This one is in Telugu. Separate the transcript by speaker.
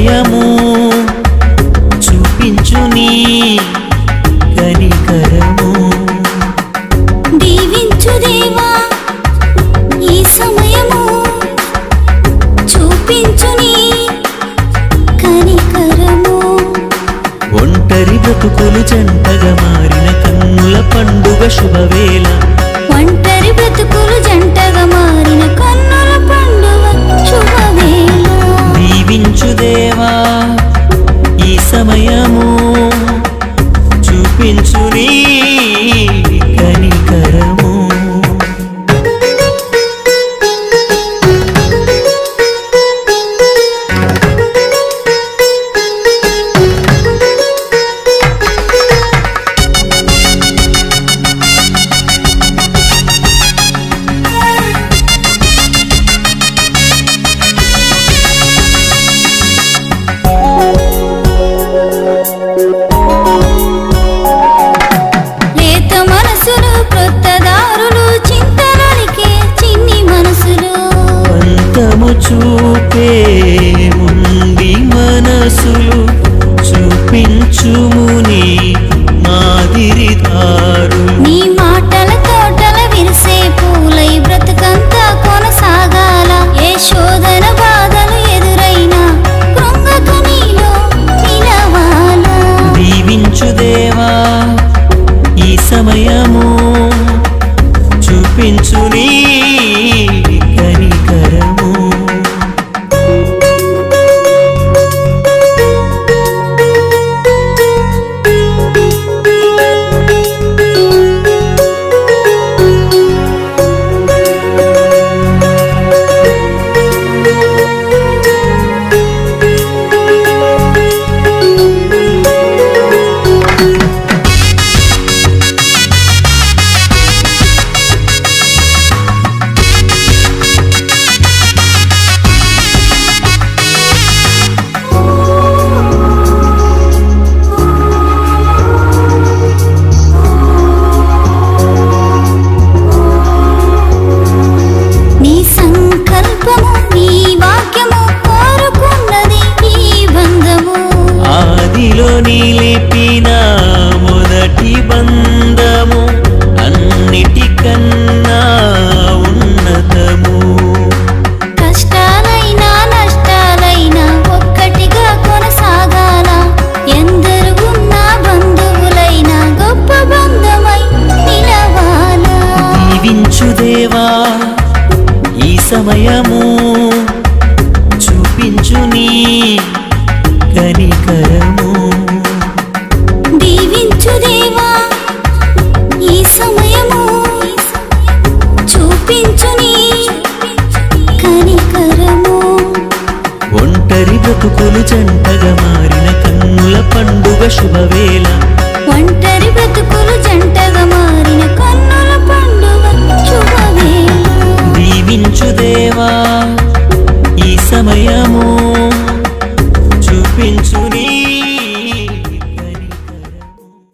Speaker 1: సమయము చూపించు నీ కనికరము
Speaker 2: దీవించు దేవా ఈ సమయము చూపించు నీ కనికరము
Speaker 1: ఒంటరి బ్రతుకులు జంటగా మారిన కన్నుల పండుగ శుభవేళ
Speaker 2: ఒంటరి బ్రతుకులు జంటగా మారిన కన్నుల పండుగ శుభవేళ
Speaker 1: దీవించు దేవా ఈ సమయము చూపించు నీ కనికరము
Speaker 2: లేత మనసులు క్రొత్త దారులు చింతనలికే చిన్ని మనసులు
Speaker 1: పంతము చూపే ముండి మనసులు చూపించుముని మాదిరిదారు
Speaker 2: నీ మాటల తోటల విరిసే పూలై బ్రతుకంతా కొనసాగాల ఏ శోధన బాధలు ఎదురైనా కృంగక నీలో నిలవాలా
Speaker 1: దీవించు దేవా ఈ సమయము చూపించు నీ కనికరము
Speaker 2: నీ సంకల్పము నీ వాక్యము కోరుకున్నది ఈ బంధము
Speaker 1: ఆదిలో నిలిపిన మొదటి బంధము అన్నిటికన్నా ఉన్నతము
Speaker 2: కష్టాలైనా నష్టాలైనా ఒక్కటిగా కొనసాగాల ఎందరు ఉన్న బంధువులైనా గొప్ప బంధమై నిలవాలా
Speaker 1: దీవించు దేవా ఈ సమయము చూపించు నీ కనికరము
Speaker 2: దీవించు దేవా ఈ సమయము చూపించు నీ కనికరము
Speaker 1: ఒంటరి బ్రతుకులు జంటగా మారిన కన్నుల పండుగ శుభవేళ
Speaker 2: ఒంటరి బ్రతుకులు జంటగా మారిన కన్నుల పండుగ శుభవేళ
Speaker 1: దీవించు దేవా ఈ సమయము చూపించు నీ